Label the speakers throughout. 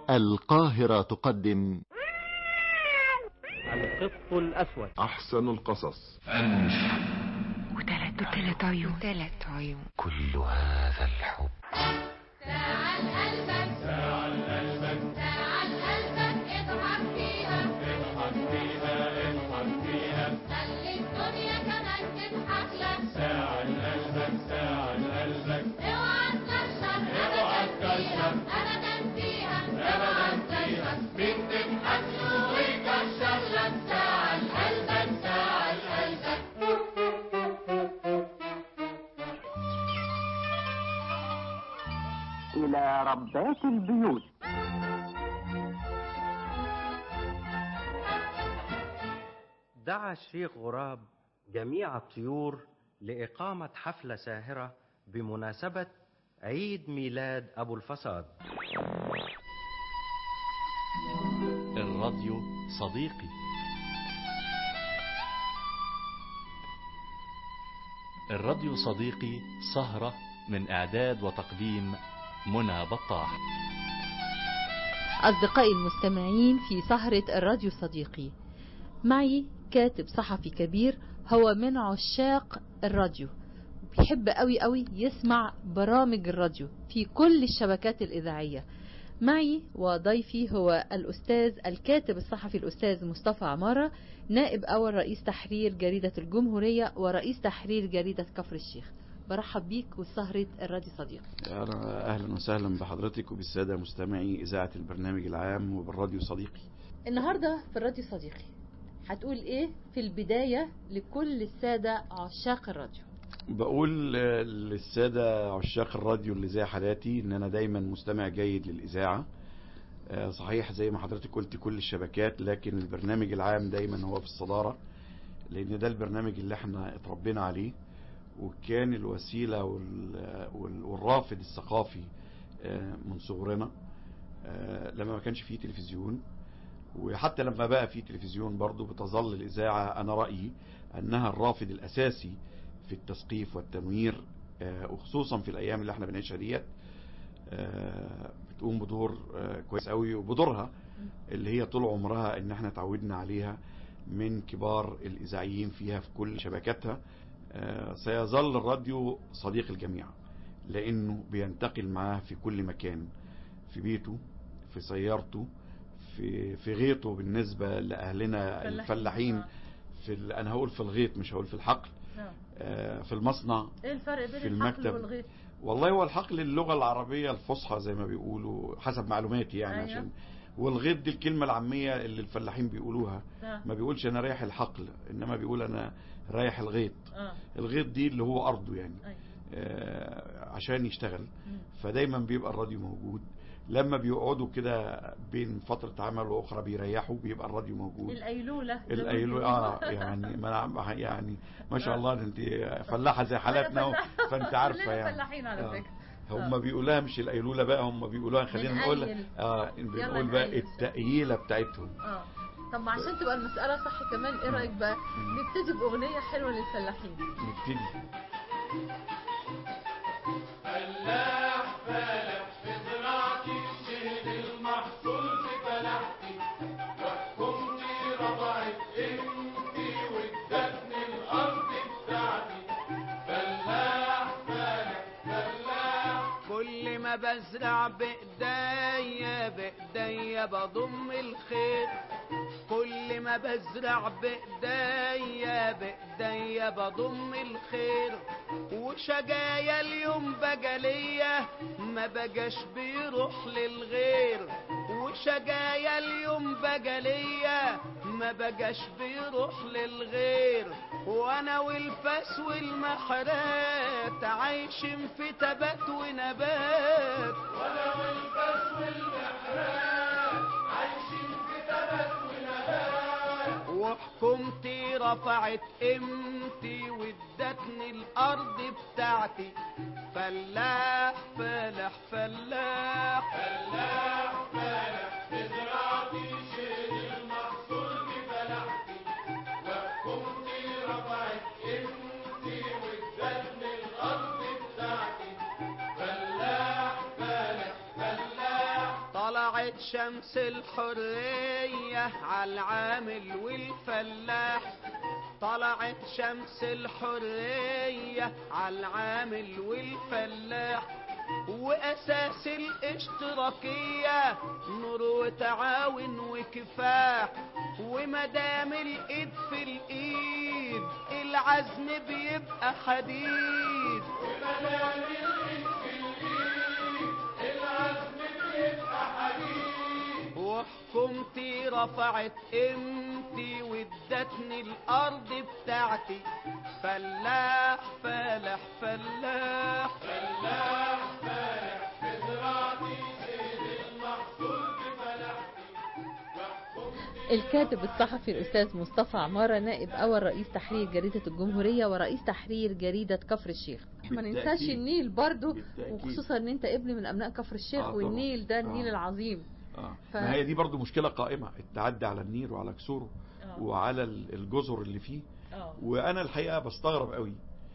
Speaker 1: القاهرة تقدم
Speaker 2: القط الأسود
Speaker 3: أحسن القصص
Speaker 4: وثلاث وثلاث عيون ثلاث عيون
Speaker 1: كل هذا الحب
Speaker 5: ساعة قلبك ساعة قلبك ساعة قلبك اضحك فيها اضحك فيها اضحك فيها خلي الدنيا كمان تضحك لك ساعة قلبك ساعة قلبك اوعى تكشر اوعى تكشر ابدا فيها ابدا فيها مين تضحك له ويكشر لك ساعة قلبك ساعة قلبك
Speaker 6: إلى ربات البيوت
Speaker 2: دعا الشيخ غراب جميع الطيور لإقامة حفلة ساهرة بمناسبة عيد ميلاد أبو الفساد
Speaker 7: الراديو صديقي الراديو صديقي سهرة من إعداد وتقديم منى بطاح
Speaker 8: أصدقائي المستمعين في سهرة الراديو صديقي معي كاتب صحفي كبير هو من عشاق الراديو بيحب قوي قوي يسمع برامج الراديو في كل الشبكات الإذاعية معي وضيفي هو الأستاذ الكاتب الصحفي الأستاذ مصطفى عمارة نائب أول رئيس تحرير جريدة الجمهورية ورئيس تحرير جريدة كفر الشيخ برحب بيك وسهرة الراديو صديقي
Speaker 9: أنا أهلا وسهلا بحضرتك وبالسادة مستمعي إذاعة البرنامج العام وبالراديو صديقي
Speaker 8: النهاردة في الراديو صديقي هتقول ايه في البداية لكل السادة عشاق الراديو
Speaker 9: بقول آه، للسادة عشاق الراديو اللي زي حالاتي إن أنا دايما مستمع جيد للإذاعة آه، صحيح زي ما حضرتك قلت كل الشبكات لكن البرنامج العام دايما هو في الصدارة لأن ده البرنامج اللي احنا اتربينا عليه وكان الوسيلة وال- وال- والرافد الثقافي آه، من صغرنا آه، لما ما كانش فيه تلفزيون وحتى لما بقى في تلفزيون برضو بتظل الإذاعة أنا رأيي أنها الرافد الأساسي في التثقيف والتنوير آه، وخصوصا في الأيام اللي احنا بنعيشها ديت آه، بتقوم بدور آه، كويس قوي وبدورها اللي هي طول عمرها ان احنا تعودنا عليها من كبار الإذاعيين فيها في كل شبكاتها آه، سيظل الراديو صديق الجميع لأنه بينتقل معاه في كل مكان في بيته في سيارته في في غيطه بالنسبة لأهلنا الفلاحين في ال- أنا هقول في الغيط مش هقول في الحقل آه، في المصنع
Speaker 8: ايه الفرق بين
Speaker 9: في
Speaker 8: الحقل
Speaker 9: المكتب.
Speaker 8: والغيط
Speaker 9: والله هو الحقل اللغة العربية الفصحى زي ما بيقولوا حسب معلوماتي يعني
Speaker 8: أيوة.
Speaker 9: عشان والغيط دي الكلمة العامية اللي الفلاحين بيقولوها
Speaker 8: آه.
Speaker 9: ما بيقولش أنا رايح الحقل إنما بيقول أنا رايح الغيط
Speaker 8: اه
Speaker 9: الغيط دي اللي هو أرضه يعني
Speaker 8: أيوة.
Speaker 9: آه، عشان يشتغل فدايما بيبقى الراديو موجود لما بيقعدوا كده بين فترة عمل وأخرى بيريحوا بيبقى الراديو موجود
Speaker 8: الأيلولة
Speaker 9: الايلو اه يعني ما أنا يعني ما شاء الله ده انت فلاحه زي حالاتنا
Speaker 8: أنا فلاحة.
Speaker 9: فانت عارفه
Speaker 8: كلنا
Speaker 9: يعني
Speaker 8: فلاحين على
Speaker 9: آه.
Speaker 8: فكرة.
Speaker 9: هم
Speaker 8: آه.
Speaker 9: بيقولوها مش الايلوله بقى هم بيقولوها خلينا نقول
Speaker 8: بنقيل.
Speaker 9: اه
Speaker 8: يلا
Speaker 9: بنقول بقى
Speaker 8: نقيل.
Speaker 9: التأييله بتاعتهم
Speaker 8: اه طب ما عشان تبقى المسألة صح كمان ايه رأيك بقى نبتدي بأغنية حلوة للفلاحين
Speaker 9: نبتدي
Speaker 5: فلاح فالح في زراعتي شهد المحصول في فلاحتي وحكمتي رضعت قيمتي وادتني الارض بتاعتي فلاح فالح فلاح
Speaker 10: كل ما بزرع بإيديا بإيديا بضم الخير كل ما بزرع بإيديا بإيديا بضم الخير وشجايا اليوم بقى ليا ما بقاش بيروح للغير وشجايا اليوم بقى ليا ما بقاش بيروح للغير وانا والفاس والمحرات عايشين في تبات ونبات
Speaker 5: وانا والبس والمحرات عايشين في تبت ونبات
Speaker 10: وحكومتي رفعت قيمتي وادتني الارض بتاعتي فلاح فلاح فلاح
Speaker 5: فلاح فالح في زراعتي شهد المحصول بفلاحتي وحكمتي رفعت قيمتي وادتني الارض بتاعتي فلاح فالح فلاح
Speaker 10: طلعت شمس الحرية عالعامل والفلاح طلعت شمس الحرية عالعامل والفلاح وأساس الاشتراكية نور وتعاون وكفاح ومدام الإيد في الإيد العزم بيبقى حديد
Speaker 5: ومدام الإيد في الإيد العزم بيبقى حديد
Speaker 10: وحكومتي رفعت قيمتي وادتني الارض بتاعتي فلاح فلاح فلاح
Speaker 5: فلاح فلاح في زراعتي زيد المحصول بفلاحتي وحكومتي
Speaker 8: الكاتب الصحفي الأستاذ مصطفى عمارة نائب أول رئيس تحرير جريدة الجمهورية ورئيس تحرير جريدة كفر الشيخ ما
Speaker 9: بالتأكيد.
Speaker 8: ننساش النيل برضو
Speaker 9: بالتأكيد.
Speaker 8: وخصوصا ان انت ابن من ابناء كفر الشيخ
Speaker 9: آه طبعا.
Speaker 8: والنيل ده النيل
Speaker 9: آه.
Speaker 8: العظيم
Speaker 9: آه.
Speaker 8: ف-
Speaker 9: ما هي دي برضو مشكلة قائمة التعدي على النيل وعلى كسوره وعلى ال- الجزر اللي فيه وانا الحقيقة بستغرب قوي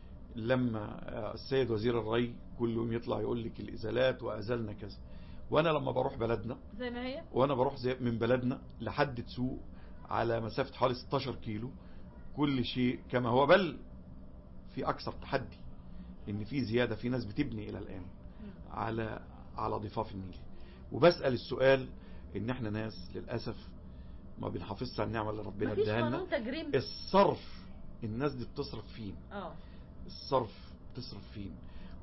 Speaker 9: لما آه، السيد وزير الري كل يوم يطلع يقول لك الازالات وازلنا كذا وانا لما بروح بلدنا
Speaker 8: زي ما هي
Speaker 9: وانا بروح زي من بلدنا لحد تسوق على مسافة حوالي 16 كيلو كل شيء كما هو بل في اكثر تحدي ان في زيادة في ناس بتبني الى الان على على ضفاف النيل وبسأل السؤال ان احنا ناس للأسف ما بنحافظش على النعمة اللي ربنا
Speaker 8: مفيش
Speaker 9: اداها لنا
Speaker 8: قانون تجريم
Speaker 9: الصرف الناس دي بتصرف فين
Speaker 8: اه
Speaker 9: الصرف بتصرف فين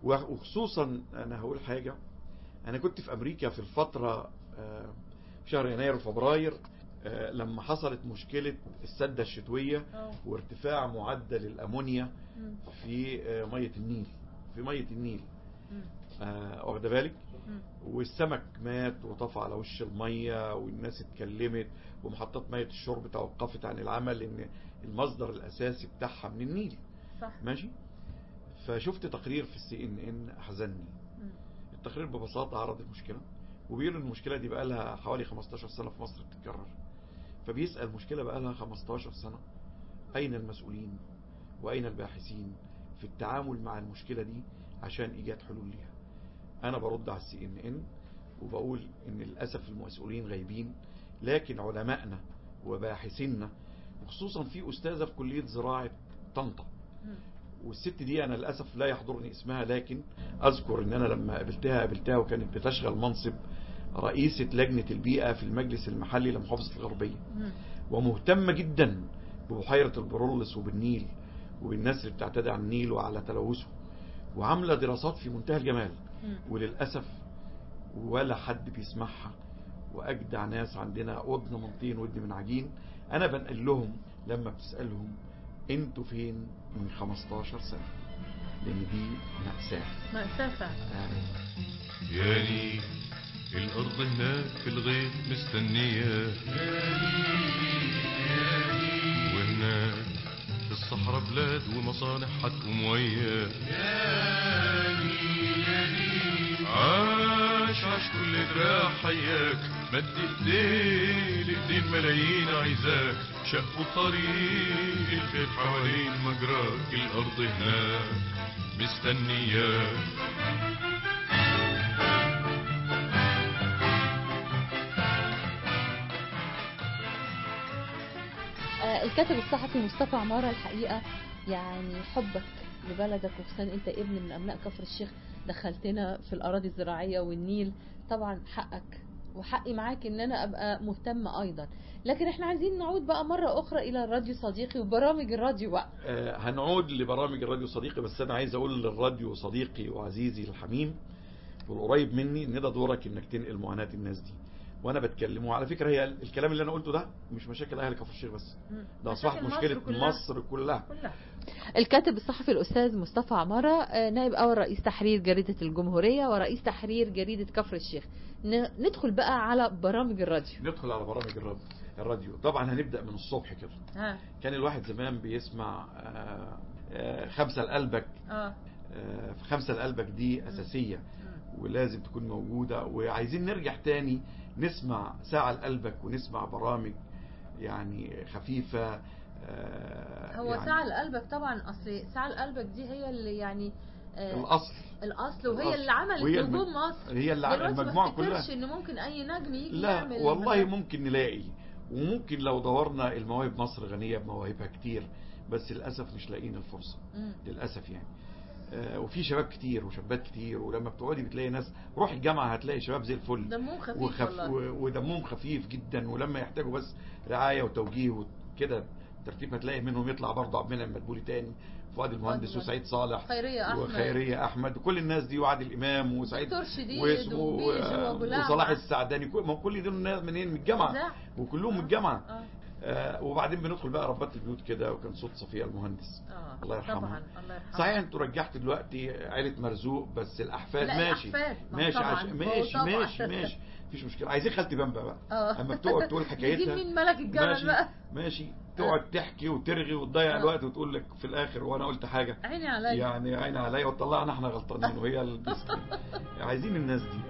Speaker 9: وخصوصا انا هقول حاجة انا كنت في امريكا في الفترة آه، في شهر يناير وفبراير آه، لما حصلت مشكلة السدة الشتوية
Speaker 8: اه
Speaker 9: وارتفاع معدل الامونيا
Speaker 8: مم.
Speaker 9: في آه، مية النيل في مية النيل
Speaker 8: مم.
Speaker 9: آه، واخده بالك
Speaker 8: مم.
Speaker 9: والسمك مات وطفى على وش المية والناس اتكلمت ومحطات مية الشرب توقفت عن العمل لان المصدر الاساسي بتاعها من النيل
Speaker 8: صح
Speaker 9: ماشي فشفت تقرير في السي ان ان احزنني
Speaker 8: مم.
Speaker 9: التقرير ببساطة عرض المشكلة وبيقول ان المشكلة دي بقى لها حوالي 15 سنة في مصر بتتكرر فبيسأل المشكلة بقى لها 15 سنة اين المسؤولين واين الباحثين في التعامل مع المشكلة دي عشان ايجاد حلول ليها انا برد على السي ان ان وبقول ان للاسف المسؤولين غايبين لكن علمائنا وباحثينا وخصوصا في استاذة في كلية زراعة طنطا
Speaker 8: مم.
Speaker 9: والست دي انا للاسف لا يحضرني اسمها لكن اذكر ان انا لما قابلتها قابلتها وكانت بتشغل منصب رئيسة لجنة البيئة في المجلس المحلي لمحافظة الغربية
Speaker 8: مم.
Speaker 9: ومهتمة جدا ببحيرة البرولس وبالنيل وبالناس اللي بتعتدي على النيل وعلى تلوثه وعاملة دراسات في منتهى الجمال
Speaker 8: مم.
Speaker 9: وللأسف ولا حد بيسمعها وأجدع ناس عندنا ودن من طين ودن من عجين أنا بنقل لهم لما بتسألهم انتوا فين من 15 سنة لأن دي مأساة
Speaker 8: مأساة فعلا.
Speaker 9: يعني
Speaker 5: ياني الأرض هناك في الغيط مستنية وهناك في الصحراء بلاد ومصانع هتقوم ويا عاش عاش كل دراع حياك مد ايديه لايدين ملايين عايزاك شقوا طريق الخير حوالين مجراك الارض هناك مستنياك
Speaker 8: آه، الكاتب الصحفي مصطفى عمارة الحقيقة يعني حبك لبلدك وخصوصا انت ابن من ابناء كفر الشيخ دخلتنا في الاراضي الزراعية والنيل طبعا حقك وحقي معاك ان انا ابقى مهتمة ايضا لكن احنا عايزين نعود بقى مرة اخرى الى الراديو صديقي وبرامج الراديو بقى
Speaker 9: آه، هنعود لبرامج الراديو صديقي بس انا عايز اقول للراديو صديقي وعزيزي الحميم والقريب مني ان ده دورك انك تنقل معاناة الناس دي وانا بتكلم وعلى فكرة هي الكلام اللي انا قلته ده مش مشاكل اهل كفر الشيخ بس ده اصبحت
Speaker 8: مشاكل
Speaker 9: مشكلة
Speaker 8: مصر كلها.
Speaker 9: مصر كلها
Speaker 8: كلها الكاتب الصحفي الأستاذ مصطفى عمارة آه، نائب أول رئيس تحرير جريدة الجمهورية ورئيس تحرير جريدة كفر الشيخ ن- ندخل بقى على برامج الراديو
Speaker 9: ندخل على برامج الراديو الراديو طبعا هنبدأ من الصبح كده
Speaker 8: ها
Speaker 9: كان الواحد زمان بيسمع آه، آه، خمسة لقلبك
Speaker 8: اه
Speaker 9: آه، خمسة لقلبك دي أساسية ولازم تكون موجودة وعايزين نرجع تاني نسمع ساعة لقلبك ونسمع برامج يعني خفيفة آه،
Speaker 8: هو
Speaker 9: يعني
Speaker 8: ساعة لقلبك طبعا أصل ساعة لقلبك دي هي اللي يعني آه،
Speaker 9: الاصل
Speaker 8: الاصل وهي
Speaker 9: الأصل.
Speaker 8: اللي عملت
Speaker 9: وهي الم-
Speaker 8: نجوم مصر
Speaker 9: هي اللي عملت
Speaker 8: دلوقتي
Speaker 9: المجموعه
Speaker 8: ما
Speaker 9: كلها
Speaker 8: افتكرش ان ممكن اي نجم يجي
Speaker 9: لا
Speaker 8: يعمل
Speaker 9: والله
Speaker 8: المجال.
Speaker 9: ممكن نلاقي وممكن لو دورنا المواهب مصر غنية بمواهبها كتير بس للأسف مش لاقيين الفرصة
Speaker 8: مم.
Speaker 9: للأسف يعني آه، وفي شباب كتير وشابات كتير ولما بتقعدي بتلاقي ناس روح الجامعة هتلاقي شباب زي الفل
Speaker 8: دمهم خفيف
Speaker 9: وخف
Speaker 8: والله
Speaker 9: و- ودمهم خفيف جدا ولما يحتاجوا بس رعاية وتوجيه وكده ترتيب هتلاقي منهم يطلع برضه عبد المنعم مدبولي تاني فؤاد المهندس
Speaker 8: المهندس.
Speaker 9: وسعيد صالح
Speaker 8: خيرية أحمد
Speaker 9: وخيرية أحمد وكل الناس دي وعادل إمام وسعيد
Speaker 8: دكتور شديد
Speaker 9: واسمه
Speaker 8: وبيجي وأبو لعبة.
Speaker 9: وصلاح السعداني كل- ما كل دول ناس منين من الجامعة
Speaker 8: إذاعة.
Speaker 9: وكلهم من الجامعة
Speaker 8: اه
Speaker 9: آه وبعدين بندخل بقى ربات البيوت كده وكان صوت صفية المهندس
Speaker 8: اه
Speaker 9: الله يرحمها.
Speaker 8: طبعا الله يرحمه
Speaker 9: صحيح انتوا رجحت دلوقتي عيلة مرزوق بس الأحفاد
Speaker 8: لا،
Speaker 9: ماشي
Speaker 8: الأحفاد. ما هو
Speaker 9: ماشي
Speaker 8: طبعاً.
Speaker 9: عش...
Speaker 8: ما هو
Speaker 9: ماشي
Speaker 8: طبعاً.
Speaker 9: ماشي ماشي مفيش مشكلة عايزين خالتي بامبا بقى
Speaker 8: اه
Speaker 9: اما بتقعد تقول
Speaker 8: نجيب
Speaker 9: حكايتها
Speaker 8: مين ملك الجبل
Speaker 9: ماشي
Speaker 8: بقى
Speaker 9: ماشي تقعد تحكي وترغي وتضيع
Speaker 8: آه.
Speaker 9: الوقت وتقول لك في الآخر وأنا قلت حاجة
Speaker 8: عيني عليا
Speaker 9: يعني عين عليا وطلعنا احنا غلطانين وهي البسكة عايزين الناس دي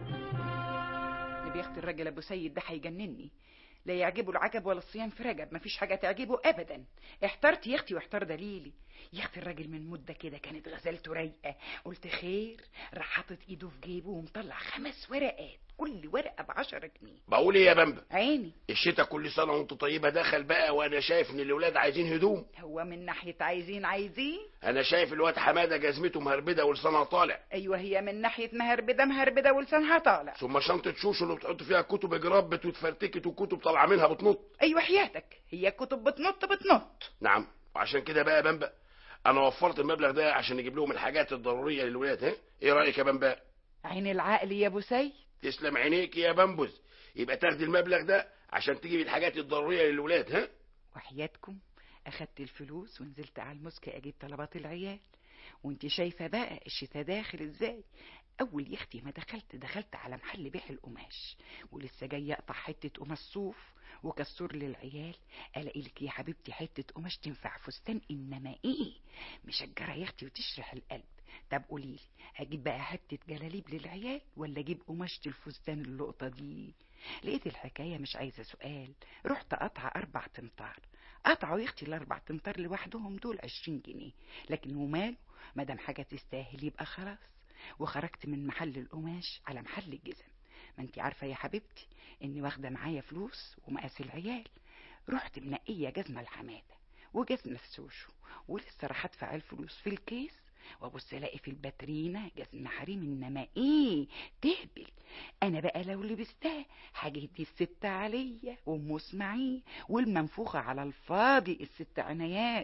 Speaker 3: اللي بيخت الراجل ابو سيد ده هيجنني لا يعجبه العجب ولا الصيام في رجب مفيش حاجه تعجبه ابدا احترت يا اختي واحتار دليلي يا اختي الراجل من مده كده كانت غزلته رايقه قلت خير راح حاطط ايده في جيبه ومطلع خمس ورقات كل ورقه بعشرة جنيه
Speaker 11: بقول ايه يا بامبا
Speaker 3: عيني
Speaker 11: الشتاء كل سنه وانت طيبه دخل بقى وانا شايف ان الاولاد عايزين هدوم
Speaker 3: هو من ناحيه عايزين عايزين
Speaker 11: انا شايف الواد حماده جزمته مهربده ولسانها طالع
Speaker 3: ايوه هي من ناحيه مهربده مهربده ولسانها طالع
Speaker 11: ثم شنطه شوشو اللي بتحط فيها كتب جربت واتفرتكت وكتب طالعه منها بتنط
Speaker 3: ايوه حياتك هي كتب بتنط بتنط
Speaker 11: نعم وعشان كده بقى يا بامبا انا وفرت المبلغ ده عشان نجيب لهم الحاجات الضروريه للولاد ها ايه رايك يا بامبا
Speaker 3: عين العقل يا ابو سيد
Speaker 11: تسلم عينيك يا بامبوز يبقى تاخدي المبلغ ده عشان تجيب الحاجات الضروريه للولاد ها
Speaker 3: وحياتكم اخدت الفلوس ونزلت على المسكة اجيب طلبات العيال وانت شايفة بقى الشتا داخل ازاي اول يا اختي ما دخلت دخلت على محل بيع القماش ولسه جاي اقطع حتة قماش صوف وكسور للعيال الاقي لك يا حبيبتي حتة قماش تنفع فستان انما ايه مشجرة يا اختي وتشرح القلب طب قوليلي اجيب بقى حتة جلاليب للعيال ولا اجيب قماشة الفستان اللقطة دي لقيت الحكاية مش عايزة سؤال رحت قطعة أربع تمطار قطعوا يا اختي الأربع تمطار لوحدهم دول عشرين جنيه لكن وماله مادام حاجة تستاهل يبقى خلاص وخرجت من محل القماش على محل الجزم ما انت عارفة يا حبيبتي اني واخدة معايا فلوس ومقاس العيال رحت منقية جزمة الحمادة وجزمة السوشو ولسه راح ادفع الفلوس في الكيس وابص الاقي في الباترينا جزمة حريم انما ايه تهبل انا بقى لو لبستها هجهدي الست عليا وام اسماعيل والمنفوخة على الفاضي الست عنايات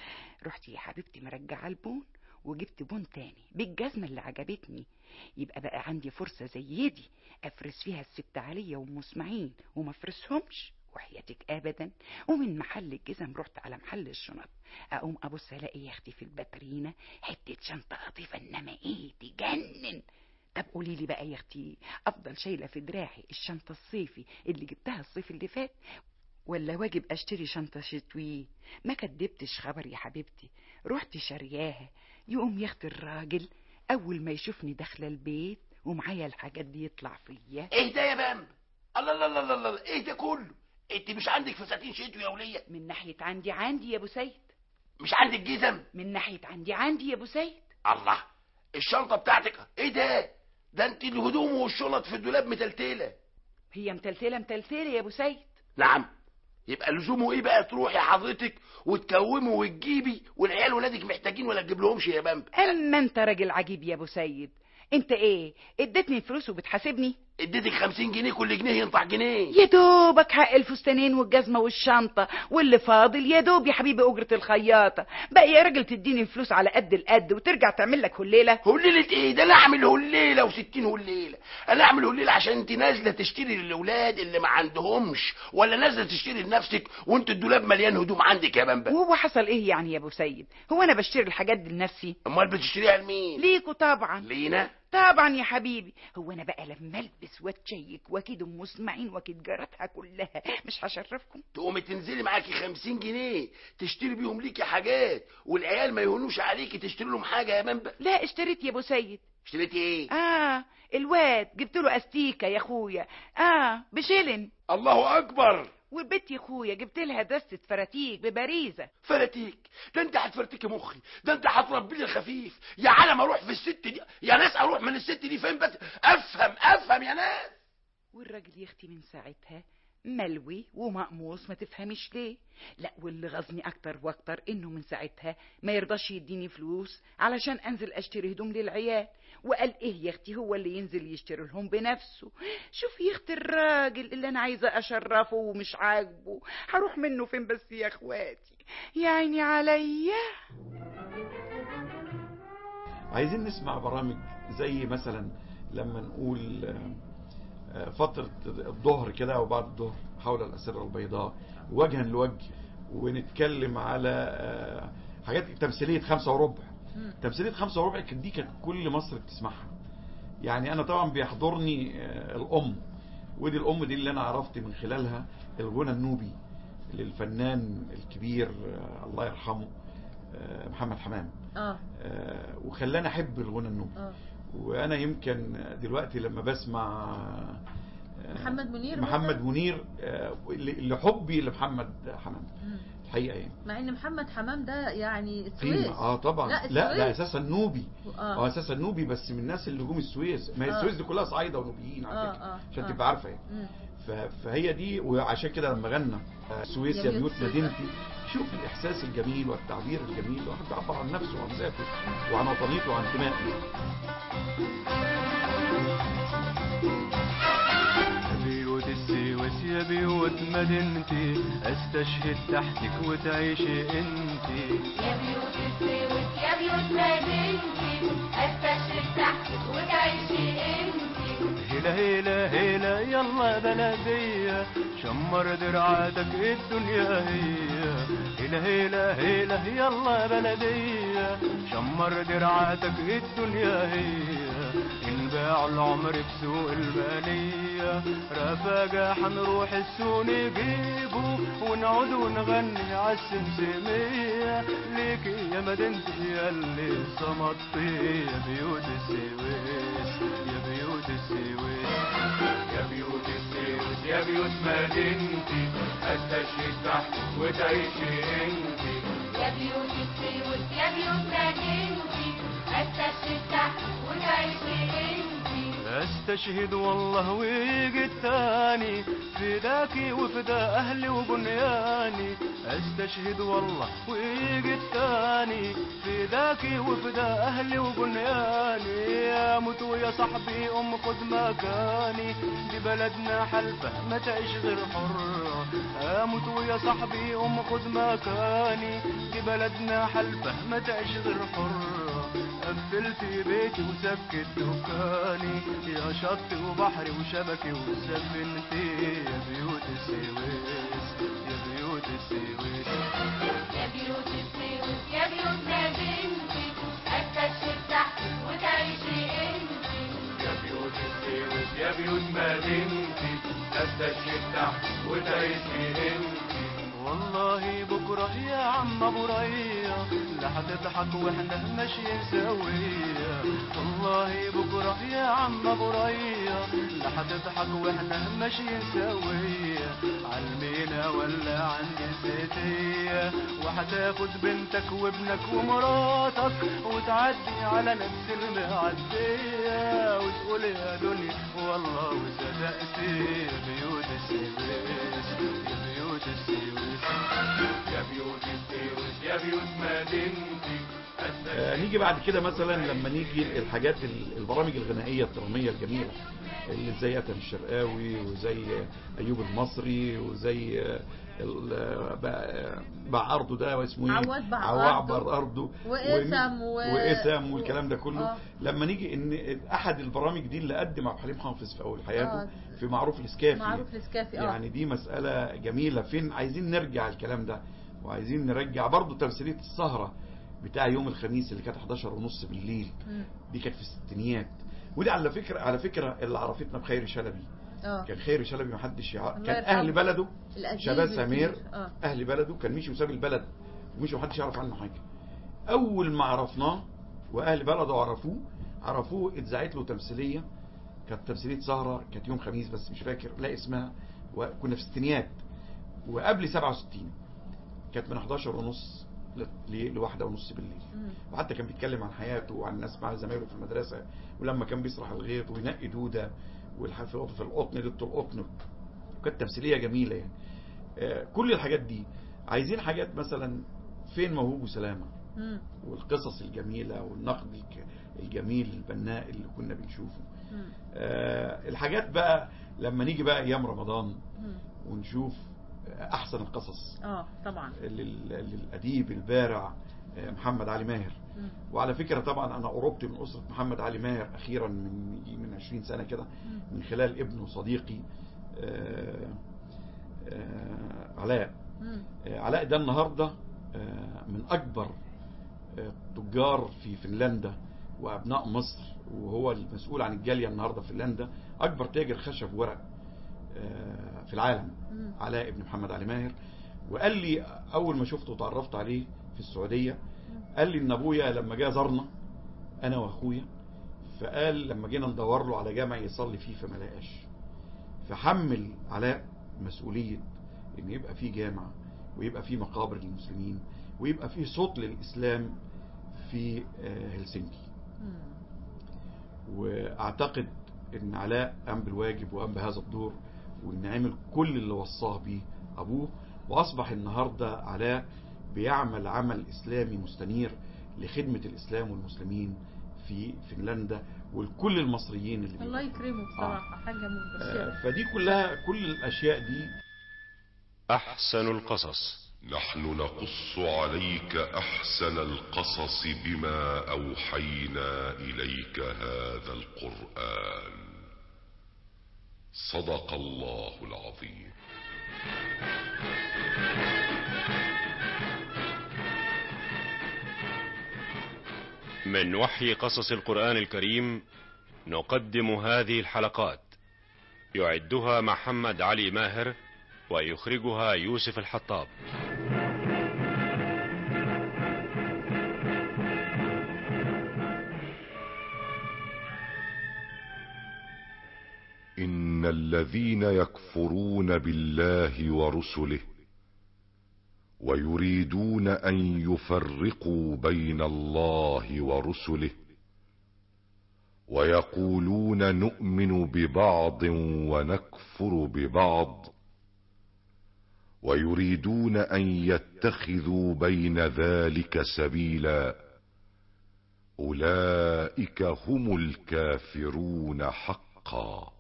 Speaker 3: رحت يا حبيبتي مرجعة البون وجبت بون تاني بالجزمة اللي عجبتني يبقى بقى عندي فرصة زي دي افرس فيها الست عليا وام اسماعيل وما افرسهمش وحياتك ابدا ومن محل الجزم رحت على محل الشنط اقوم ابص الاقي يا اختي في الباترينا حته شنطه لطيفه انما ايه تجنن طب قولي لي بقى يا اختي افضل شايله في دراعي الشنطه الصيفي اللي جبتها الصيف اللي فات ولا واجب اشتري شنطه شتوي ما كدبتش خبر يا حبيبتي رحت شارياها يقوم يا اختي الراجل اول ما يشوفني داخله البيت ومعايا الحاجات دي يطلع فيا
Speaker 11: ايه ده يا بامبا الله الله الله الله الله ايه ده كله انت مش عندك فساتين شتوي يا وليه
Speaker 3: من ناحيه عندي عندي يا ابو سيد
Speaker 11: مش عندك جزم
Speaker 3: من ناحيه عندي عندي يا ابو سيد
Speaker 11: الله الشنطه بتاعتك ايه ده ده انت الهدوم والشنط في الدولاب متلتله
Speaker 3: هي متلتله متلتله يا ابو سيد
Speaker 11: نعم يبقى لزومه ايه بقى تروحي حضرتك وتكومي وتجيبي والعيال ولادك محتاجين ولا تجيب لهمش يا بامبا
Speaker 3: اما انت راجل عجيب يا ابو سيد انت ايه اديتني الفلوس وبتحاسبني
Speaker 11: اديتك خمسين جنيه كل جنيه ينطع جنيه
Speaker 3: يا دوبك حق الفستانين والجزمه والشنطه واللي فاضل يا دوب يا حبيبي اجره الخياطه بقى يا راجل تديني الفلوس على قد القد وترجع تعمل لك هليله
Speaker 11: هليلة ايه ده انا اعمل هليلة وستين هليلة انا اعمل هليلة عشان انت نازلة تشتري للاولاد اللي ما عندهمش ولا نازلة تشتري لنفسك وانت الدولاب مليان هدوم عندك يا بامبا
Speaker 3: وهو حصل ايه يعني يا ابو سيد هو انا بشتري الحاجات دي لنفسي
Speaker 11: امال بتشتريها لمين
Speaker 3: ليكوا طبعا
Speaker 11: لينا
Speaker 3: طبعا يا حبيبي هو انا بقى لما البس واتشيك واكيد ام اسماعيل واكيد جارتها كلها مش هشرفكم
Speaker 11: تقومي تنزلي معاكي خمسين جنيه تشتري بيهم ليكي حاجات والعيال ما يهونوش عليكي تشتري لهم حاجة يا بامبا
Speaker 3: لا اشتريت يا ابو سيد
Speaker 11: اشتريتي ايه
Speaker 3: اه الواد جبت له استيكه يا اخويا اه بشيلن
Speaker 11: الله اكبر
Speaker 3: والبت يا اخويا جبت لها دستة فراتيك ببريزه
Speaker 11: فرتيك ده انت هتفرتكي مخي ده انت هتربي لي الخفيف يا عالم اروح في الست دي يا ناس اروح من الست دي فين بس افهم افهم يا ناس
Speaker 3: والراجل يا اختي من ساعتها ملوي ومقموص ما تفهميش ليه لا واللي غزني اكتر واكتر انه من ساعتها ما يرضاش يديني فلوس علشان انزل اشتري هدوم للعيال وقال ايه يا اختي هو اللي ينزل يشتري لهم بنفسه شوفي يا اختي الراجل اللي انا عايزه اشرفه ومش عاجبه هروح منه فين بس يا اخواتي يا عيني عليا
Speaker 9: عايزين نسمع برامج زي مثلا لما نقول آه، آه، فترة الظهر كده أو بعد الظهر حول الأسرة البيضاء وجها لوجه ونتكلم على آه، حاجات تمثيلية خمسة وربع تمثيلية خمسة وربع كانت دي كانت كل مصر بتسمعها يعني أنا طبعا بيحضرني آه، الأم ودي الأم دي اللي أنا عرفت من خلالها الغنى النوبي للفنان الكبير آه، الله يرحمه آه، محمد حمام
Speaker 8: اه
Speaker 9: آه، وخلاني أحب الغنى النوبي
Speaker 8: اه
Speaker 9: وانا يمكن دلوقتي لما بسمع آه،
Speaker 8: محمد منير
Speaker 9: محمد
Speaker 8: مثلاً؟
Speaker 9: منير آه، ل- لحبي لمحمد حمام
Speaker 8: مم.
Speaker 9: الحقيقه يعني
Speaker 8: مع ان محمد حمام ده يعني السويس
Speaker 9: قيمه اه طبعا
Speaker 8: لا
Speaker 9: لا ده
Speaker 8: السويس.
Speaker 9: اساسا نوبي
Speaker 8: آه.
Speaker 9: هو اساسا نوبي بس من الناس اللي جم السويس ما هي
Speaker 8: آه.
Speaker 9: السويس دي كلها صعايده ونوبيين على
Speaker 8: آه،
Speaker 9: فكره
Speaker 8: آه،
Speaker 9: عشان
Speaker 8: آه.
Speaker 9: تبقى عارفه يعني
Speaker 8: مم.
Speaker 9: ف- فهي دي وعشان كده لما غنى آه، السويس
Speaker 8: يا
Speaker 9: يا
Speaker 8: بيوت
Speaker 9: بيوت
Speaker 8: السويس.
Speaker 9: مدينتي شوف الاحساس الجميل والتعبير الجميل الواحد بيعبر عن نفسه وعن ذاته وعن وطنيته وعن انتمائه
Speaker 12: بيوت السويس يا بيوت مدينتي استشهد تحتك وتعيشي انتي
Speaker 13: يا بيوت السويس يا بيوت مدينتي استشرف تحتك وتعيشي انتي
Speaker 12: هلا هلا هلا يلا بلدية شمر درعاتك الدنيا هي هلا هلا هلا يلا بلدية شمر درعاتك الدنيا هي انباع العمر بسوق المالية رفاقة حنروح السوق نجيبه ونعود ونغني عالسمسمية ليكي يا مدينتي يا اللي صمتي يا بيوت السويس يا بيوت السويس يا بيوت السويس يا بيوت مدينتي استشهد تحتك وتعيشي انتي
Speaker 13: يا بيوت السويس يا بيوت مدينتي استشرف تحتك وتعيشي انتي
Speaker 12: استشهد والله ويجي التاني فداكي وفدا اهلي وبنياني استشهد والله ويجي التاني فداكي وفدا اهلي وبنياني يا موت ويا صاحبي ام خد مكاني دي بلدنا حلفه ما تعيش غير حرة اموت ويا صاحبي ام خد مكاني دي بلدنا حلفه ما تعيش غير حرة قفلت بيتي وسكت دكاني يا شط وبحري وشبكي وسفنتي يا بيوت السويس يا بيوت السويس
Speaker 13: يا بيوت السويس يا بيوت مدينتي استشرف تحتك وتعيشي انتي
Speaker 12: يا بيوت السويس يا بيوت مدينتي استشهد تحت وتعيشي انتي والله بكرة يا عم ابو ريا لا هتضحك واحنا ماشيين سوية والله بكرة يا عم ابو ريا لا هتضحك واحنا ماشيين سوية عالمينا ولا عند الزيتية وهتاخد بنتك وابنك ومراتك وتعدي على نفس المعدية وتقول يا دنيا والله وصدقتي يا بيوت السويس يا بيوت السويس يا بيوت السويس يا بيوت مدينتي
Speaker 9: آه، نيجي بعد كده مثلا لما نيجي الحاجات ال- البرامج الغنائية الدرامية الجميلة اللي زي أتم الشرقاوي وزي أيوب المصري وزي آه، ال- آه، بع- باع أرضه ده اسمه ايه؟
Speaker 8: عواد باع
Speaker 9: عواد
Speaker 8: أرضه.
Speaker 9: باع أرضه
Speaker 8: وإسم و-
Speaker 9: وإسم والكلام ده كله
Speaker 8: آه.
Speaker 9: لما نيجي ان احد البرامج دي اللي قدم عبد الحليم حافظ في اول حياته
Speaker 8: آه.
Speaker 9: في معروف الاسكافي
Speaker 8: معروف الاسكافي اه
Speaker 9: يعني دي مسألة جميلة فين عايزين نرجع الكلام ده وعايزين نرجع برضو تمثيلية السهرة بتاع يوم الخميس اللي كانت 11 ونص بالليل
Speaker 8: مم.
Speaker 9: دي كانت في الستينيات ودي على فكرة على فكرة اللي عرفتنا بخير شلبي
Speaker 8: اه
Speaker 9: كان خير شلبي محدش يعرف
Speaker 8: الله
Speaker 9: كان
Speaker 8: يرحمه.
Speaker 9: اهل بلده
Speaker 8: الأديب
Speaker 9: شباب
Speaker 8: الكبير.
Speaker 9: سمير
Speaker 8: اه
Speaker 9: اهل بلده كان مشي وساب البلد ومشي محدش يعرف عنه حاجة اول ما عرفناه واهل بلده عرفوه عرفوه اتذاعت له تمثيليه كانت تمثيليه سهره كانت يوم خميس بس مش فاكر لا اسمها وكنا في الستينيات وقبل 67 كانت من 11 ونص ل- لواحدة ونص بالليل وحتى كان بيتكلم عن حياته وعن الناس مع زمايله في المدرسة ولما كان بيسرح الغيط وينقي دودة والحفاظ في القطن لبط القطن كانت تمثيلية جميلة يعني آه، كل الحاجات دي عايزين حاجات مثلا فين موهوب وسلامة
Speaker 8: مم.
Speaker 9: والقصص الجميلة والنقد الك- الجميل البناء اللي كنا بنشوفه
Speaker 8: مم.
Speaker 9: آه، الحاجات بقى لما نيجي بقى ايام رمضان
Speaker 8: مم.
Speaker 9: ونشوف احسن القصص
Speaker 8: اه طبعا
Speaker 9: لل- للأديب البارع آه، محمد علي ماهر
Speaker 8: مم.
Speaker 9: وعلى فكرة طبعا أنا قربت من أسرة محمد علي ماهر أخيرا من من 20 سنة كده من خلال ابنه صديقي آه، آه، علاء
Speaker 8: مم.
Speaker 9: آه، علاء ده النهاردة آه، من أكبر آه، تجار في فنلندا وأبناء مصر وهو المسؤول عن الجالية النهاردة في فنلندا أكبر تاجر خشب ورق آه، في العالم
Speaker 8: مم.
Speaker 9: علاء ابن محمد علي ماهر وقال لي أول ما شفته وتعرفت عليه في السعودية قال لي إن أبويا لما جه زارنا أنا وأخويا فقال لما جينا ندور له على جامع يصلي فيه فما لقاش فحمل علاء مسؤولية إن يبقى فيه جامع ويبقى فيه مقابر للمسلمين ويبقى فيه صوت للإسلام في آه، هلسنكي
Speaker 8: مم.
Speaker 9: واعتقد ان علاء قام بالواجب وقام بهذا الدور وان عمل كل اللي وصاه بيه ابوه واصبح النهارده علاء بيعمل عمل اسلامي مستنير لخدمه الاسلام والمسلمين في فنلندا ولكل المصريين اللي
Speaker 8: الله
Speaker 9: بيروحوا.
Speaker 8: يكرمه بصراحة حاجة مبشرة
Speaker 9: آه، فدي كلها كل الاشياء دي
Speaker 14: أحسن القصص
Speaker 5: نحن نقص عليك أحسن القصص بما أوحينا إليك هذا القرآن صدق الله العظيم
Speaker 14: من وحي قصص القرآن الكريم نقدم هذه الحلقات يعدها محمد علي ماهر ويخرجها يوسف الحطاب
Speaker 5: إن الذين يكفرون بالله ورسله ويريدون أن يفرقوا بين الله ورسله ويقولون نؤمن ببعض ونكفر ببعض ويريدون أن يتخذوا بين ذلك سبيلا أولئك هم الكافرون حقا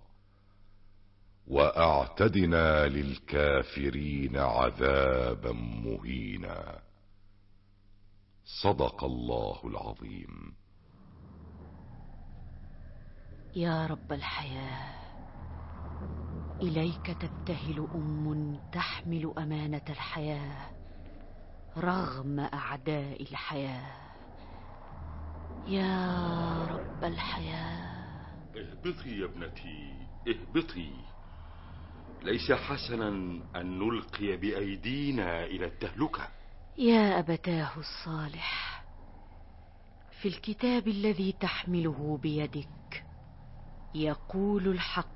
Speaker 5: واعتدنا للكافرين عذابا مهينا صدق الله العظيم
Speaker 15: يا رب الحياة إليك تبتهل أم تحمل أمانة الحياة رغم أعداء الحياة يا رب الحياة
Speaker 16: اهبطي يا ابنتي اهبطي ليس حسنا أن نلقي بأيدينا إلى التهلكة
Speaker 15: يا أبتاه الصالح في الكتاب الذي تحمله بيدك يقول الحق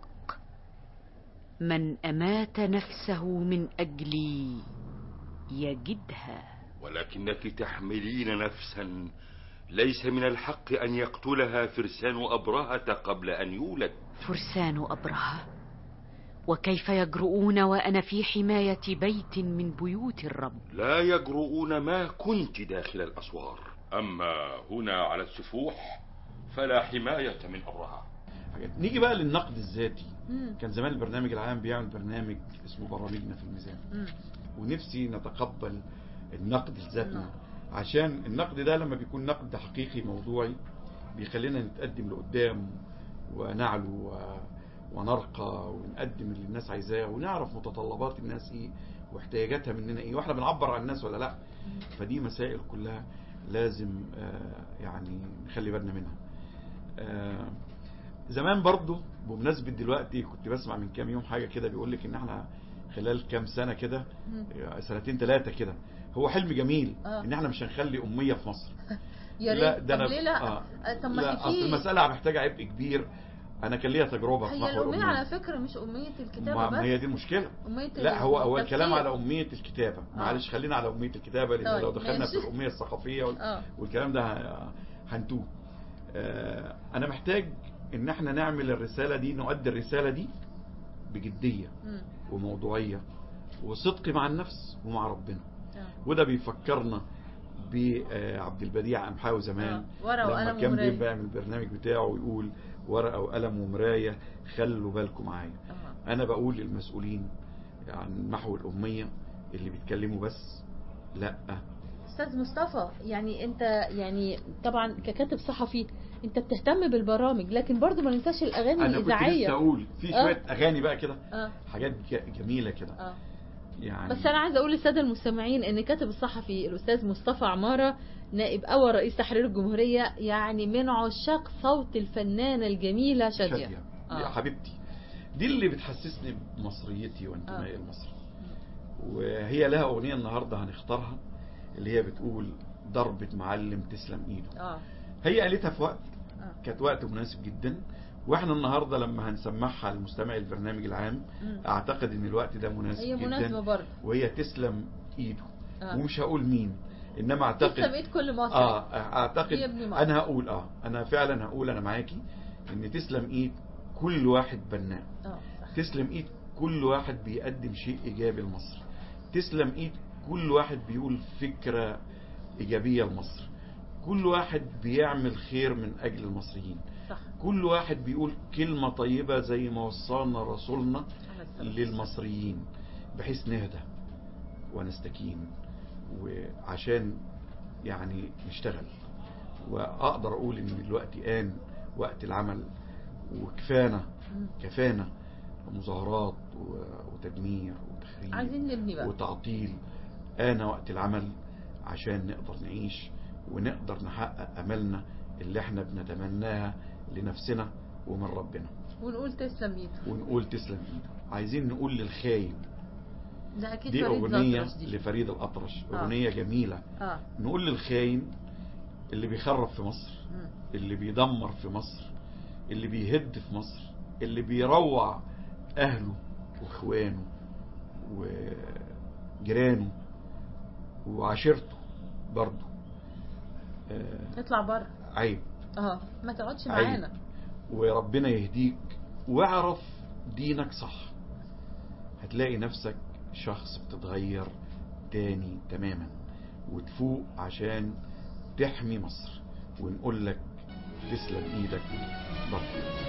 Speaker 15: من أمات نفسه من أجلي يجدها
Speaker 16: ولكنك تحملين نفسا ليس من الحق أن يقتلها فرسان أبرهة قبل أن يولد
Speaker 15: فرسان أبرهة وكيف يجرؤون وأنا في حماية بيت من بيوت الرب
Speaker 16: لا يجرؤون ما كنت داخل الأسوار أما هنا على السفوح فلا حماية من أبرهة
Speaker 9: حاجات. نيجي بقى للنقد الذاتي
Speaker 8: مم.
Speaker 9: كان زمان البرنامج العام بيعمل برنامج اسمه برامجنا في الميزان
Speaker 8: مم.
Speaker 9: ونفسي نتقبل النقد لذاتنا
Speaker 8: نعم.
Speaker 9: عشان النقد ده لما بيكون نقد حقيقي موضوعي بيخلينا نتقدم لقدام ونعلو و- ونرقى ونقدم اللي الناس عايزاه ونعرف متطلبات الناس ايه واحتياجاتها مننا ايه واحنا بنعبر عن الناس ولا لا فدي مسائل كلها لازم آه، يعني نخلي بالنا منها آه، زمان برضو بمناسبة دلوقتي كنت بسمع من كام يوم حاجة كده بيقول لك ان احنا خلال كام سنة كده
Speaker 8: مم.
Speaker 9: سنتين ثلاثة كده هو حلم جميل
Speaker 8: آه.
Speaker 9: ان احنا مش هنخلي أمية في مصر
Speaker 8: يا
Speaker 9: لا
Speaker 8: ريت
Speaker 9: ده
Speaker 8: طب
Speaker 9: أنا
Speaker 8: ليه لا
Speaker 9: آه.
Speaker 8: آه، طب ما
Speaker 9: لا
Speaker 8: هي
Speaker 9: اصل
Speaker 8: في
Speaker 9: المساله محتاجه عبء كبير انا كان ليا تجربه في
Speaker 8: هي
Speaker 9: محو
Speaker 8: الأمية
Speaker 9: الاميه
Speaker 8: على فكرة مش أمية الكتابة
Speaker 9: ما ما هي
Speaker 8: بس
Speaker 9: دي المشكله
Speaker 8: أمية
Speaker 9: لا هو هو الكلام
Speaker 8: التفسير.
Speaker 9: على اميه الكتابه معلش خلينا على اميه الكتابه لان
Speaker 8: طيب،
Speaker 9: لو دخلنا
Speaker 8: ماشي.
Speaker 9: في الاميه الثقافيه وال-
Speaker 8: آه.
Speaker 9: والكلام ده ه- هنتوه آه، انا محتاج ان احنا نعمل الرساله دي نؤدي الرساله دي بجديه
Speaker 8: مم.
Speaker 9: وموضوعيه وصدق مع النفس ومع ربنا
Speaker 8: آه.
Speaker 9: وده بيفكرنا بعبد البديع أمحاوي زمان
Speaker 8: آه، ورقة
Speaker 9: لما
Speaker 8: وقلم
Speaker 9: كان
Speaker 8: ومراية.
Speaker 9: بيبقى يعمل البرنامج بتاعه ويقول ورقة وقلم ومراية خلوا بالكم معايا
Speaker 8: آه.
Speaker 9: أنا بقول للمسؤولين عن محو الأمية اللي بيتكلموا بس لا
Speaker 8: استاذ مصطفى يعني انت يعني طبعا ككاتب صحفي انت بتهتم بالبرامج لكن برضو ما ننساش الاغاني
Speaker 9: أنا كنت
Speaker 8: الاذاعيه
Speaker 9: لسه أقول في
Speaker 8: آه.
Speaker 9: شوية أغاني بقى كده
Speaker 8: اه
Speaker 9: حاجات ج- جميلة كده
Speaker 8: اه
Speaker 9: يعني
Speaker 8: بس انا عايزه اقول للساده المستمعين ان كاتب الصحفي الاستاذ مصطفى عماره نائب اول رئيس تحرير الجمهوريه يعني من عشاق صوت الفنانه الجميله شاديه
Speaker 9: شادية يا
Speaker 8: آه.
Speaker 9: حبيبتي دي اللي بتحسسني بمصريتي وانتمائي
Speaker 8: آه.
Speaker 9: لمصر وهي لها أغنية النهاردة هنختارها اللي هي بتقول ضربة معلم تسلم ايده
Speaker 8: اه
Speaker 9: هي قالتها في وقت
Speaker 8: آه.
Speaker 9: كانت وقت مناسب جدا واحنا النهاردة لما هنسمعها لمستمعي البرنامج العام
Speaker 8: مم.
Speaker 9: اعتقد ان الوقت ده مناسب
Speaker 8: هي
Speaker 9: جدا
Speaker 8: مناسبه برضه
Speaker 9: وهي تسلم ايده
Speaker 8: آه.
Speaker 9: ومش هقول مين انما اعتقد
Speaker 8: تسلم ايد كل مصري
Speaker 9: اه اعتقد
Speaker 8: يا ابن مصر.
Speaker 9: انا هقول اه انا فعلا هقول انا معاكي ان تسلم ايد كل واحد بناء
Speaker 8: اه
Speaker 9: تسلم ايد كل واحد بيقدم شيء ايجابي لمصر تسلم ايد كل واحد بيقول فكرة ايجابية لمصر كل واحد بيعمل خير من اجل المصريين
Speaker 8: صح
Speaker 9: كل واحد بيقول كلمة طيبة زي ما وصانا رسولنا
Speaker 8: على السلام.
Speaker 9: للمصريين بحيث نهدى ونستكين وعشان يعني نشتغل واقدر اقول ان الوقت آن وقت العمل وكفانا
Speaker 8: مم.
Speaker 9: كفانا مظاهرات و- وتدمير وتخريب
Speaker 8: عايزين نبني بقى
Speaker 9: وتعطيل آن وقت العمل عشان نقدر نعيش ونقدر نحقق أملنا اللي احنا بنتمناها لنفسنا ومن ربنا
Speaker 8: ونقول تسلم ايده
Speaker 9: ونقول تسلم ايده عايزين نقول للخاين
Speaker 8: ده اكيد
Speaker 9: دي
Speaker 8: فريد
Speaker 9: أغنية
Speaker 8: الأطرش دي
Speaker 9: لفريد الأطرش
Speaker 8: آه.
Speaker 9: أغنية جميلة
Speaker 8: اه
Speaker 9: نقول للخاين اللي بيخرب في مصر
Speaker 8: مم.
Speaker 9: اللي بيدمر في مصر اللي بيهد في مصر اللي بيروع أهله وإخوانه وجيرانه وعشيرته برضه آه،
Speaker 8: اطلع بره
Speaker 9: عيب
Speaker 8: اه ما تقعدش
Speaker 9: عيب.
Speaker 8: معانا
Speaker 9: وربنا يهديك واعرف دينك صح هتلاقي نفسك شخص بتتغير تاني تماما وتفوق عشان تحمي مصر ونقول لك تسلم ايدك برضه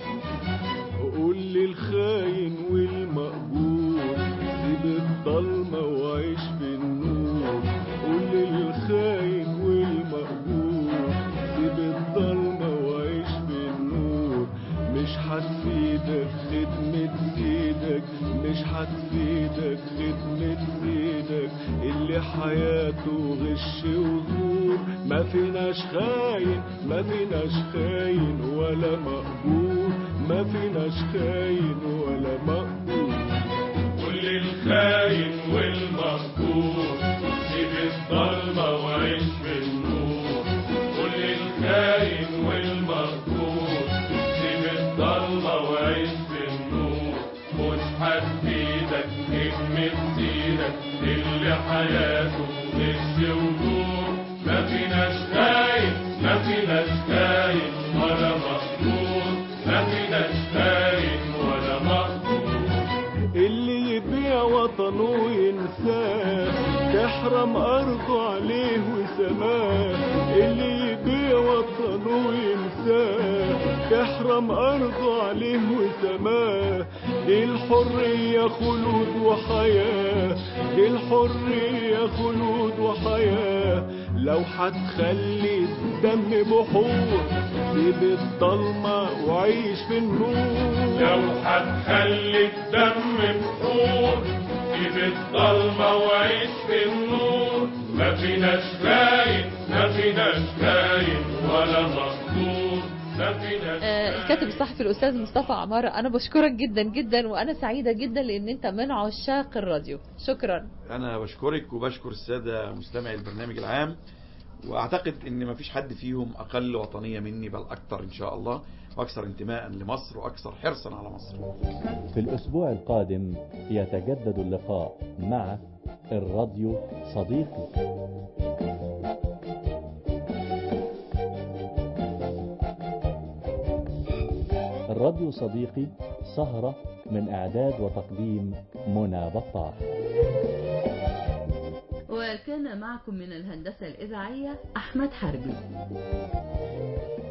Speaker 12: قول للخاين والمقبول سيب الضلمة وعيش في النور قول للخاين والمقبول سيب الضلمة وعيش في النور مش هتفيدك خدمة سيدك مش هتفيدك خدمة سيدك اللي حياته غش وزور ما فيناش خاين ما فيناش خاين ولا مقبول ما فيناش خاين ولا مقبول كل الخاين والمقبول سيب الضلمة وعيش في النور كل الخاين والمقبول سيب الضلمة وعيش في النور مش هتفيدك خدمة سيدك اللي حياته غش ودور ما فيناش خاين ما فيناش خاين ولا مقبول ما فيناش خاين ولا مقبول اللي يبيع وطنه وينساه تحرم أرضه عليه وسماه اللي يبيع وطنه وينساه تحرم أرضه عليه وسماه دي الحرية خلود وحياة دي الحرية خلود وحياة لو هتخلي الدم بحور سيب الضلمة وعيش في النور لو هتخلي الدم بحور سيب الضلمة وعيش في النور ما فيناش خاين ما فيناش خاين ولا مقصود ما فيناش
Speaker 8: آه، الكاتب الصحفي الاستاذ مصطفى عماره انا بشكرك جدا جدا وانا سعيده جدا لان انت من عشاق الراديو شكرا
Speaker 9: انا بشكرك وبشكر السادة مستمعي البرنامج العام واعتقد ان مفيش حد فيهم اقل وطنية مني بل اكثر ان شاء الله واكثر انتماء لمصر واكثر حرصا على مصر
Speaker 7: في الأسبوع القادم يتجدد اللقاء مع الراديو صديقي الراديو صديقي سهرة من إعداد وتقديم منى بطاح
Speaker 8: وكان معكم من الهندسة الإذاعية أحمد حربي